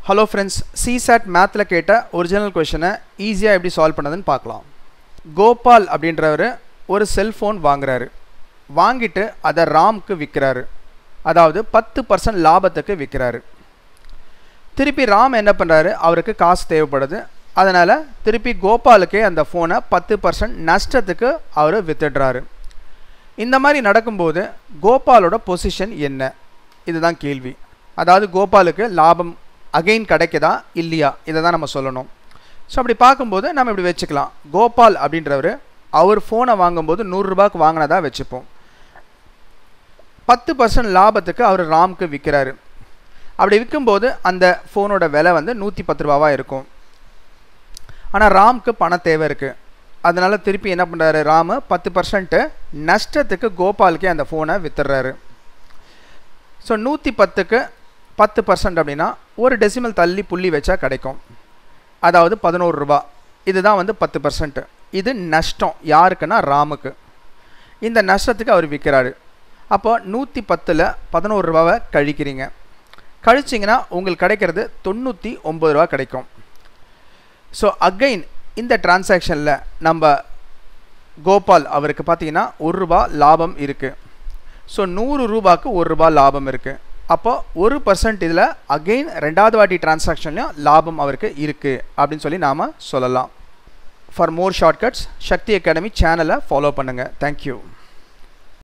hello friends CSAT மேத்தில் கேட்ட original கொஷனை ஈஸியாக எப்படி சால்வ் பண்ணதுன்னு பார்க்கலாம் கோபால் அப்படின்றவர் ஒரு செல்ஃபோன் வாங்குறாரு வாங்கிட்டு அதை ராம்க்கு விற்கிறாரு அதாவது பத்து பர்சன்ட் லாபத்துக்கு விற்கிறாரு திருப்பி ராம் என்ன பண்ணுறாரு அவருக்கு காசு தேவைப்படுது அதனால் திருப்பி கோபாலுக்கே அந்த ஃபோனை பத்து பர்சன்ட் நஷ்டத்துக்கு அவர் வித்துடுறாரு இந்த மாதிரி நடக்கும்போது கோபாலோட பொசிஷன் என்ன இதுதான் கேள்வி அதாவது கோபாலுக்கு லாபம் அகைன் கிடைக்குதா இல்லையா இதை தான் நம்ம சொல்லணும் ஸோ அப்படி பார்க்கும்போது நம்ம இப்படி வச்சுக்கலாம் கோபால் அப்படின்றவர் அவர் ஃபோனை வாங்கும்போது நூறுரூபாய்க்கு வாங்கினதா வச்சுப்போம் பத்து பர்சன்ட் லாபத்துக்கு அவர் ராம்க்கு விற்கிறாரு அப்படி விற்கும்போது அந்த ஃபோனோட விலை வந்து நூற்றி பத்து ரூபாவாக இருக்கும் ஆனால் ராம்க்கு பண தேவை இருக்குது அதனால திருப்பி என்ன பண்ணுறாரு ராமு பத்து பர்சன்ட்டு நஷ்டத்துக்கு கோபாலுக்கே அந்த ஃபோனை வித்துடுறாரு ஸோ நூற்றி பத்துக்கு பத்து பர்சன்ட் அப்படின்னா ஒரு டெசிமல் தள்ளி புள்ளி வச்சா கிடைக்கும் அதாவது பதினோரு ரூபா இதுதான் வந்து பத்து பர்சன்ட் இது நஷ்டம் யாருக்குன்னா ராமுக்கு இந்த நஷ்டத்துக்கு அவர் விற்கிறாரு அப்போ நூற்றி பத்தில் பதினோரு ரூபாவை கழிக்கிறீங்க கழிச்சிங்கன்னா உங்களுக்கு கிடைக்கிறது தொண்ணூற்றி ஒம்பது ரூபா கிடைக்கும் ஸோ அகைன் இந்த டிரான்சாக்ஷனில் நம்ம கோபால் அவருக்கு பார்த்தீங்கன்னா ஒரு ரூபா லாபம் இருக்குது ஸோ நூறு ரூபாய்க்கு ஒரு ரூபா லாபம் இருக்குது அப்போ ஒரு பர்சன்ட் இதில் அகெயின் ரெண்டாவது வாட்டி டிரான்சாக்ஷன்லையும் லாபம் அவருக்கு இருக்குது அப்படின்னு சொல்லி நாம் சொல்லலாம் for more shortcuts Shakti academy சேனலை ஃபாலோ பண்ணுங்கள் தேங்க்யூ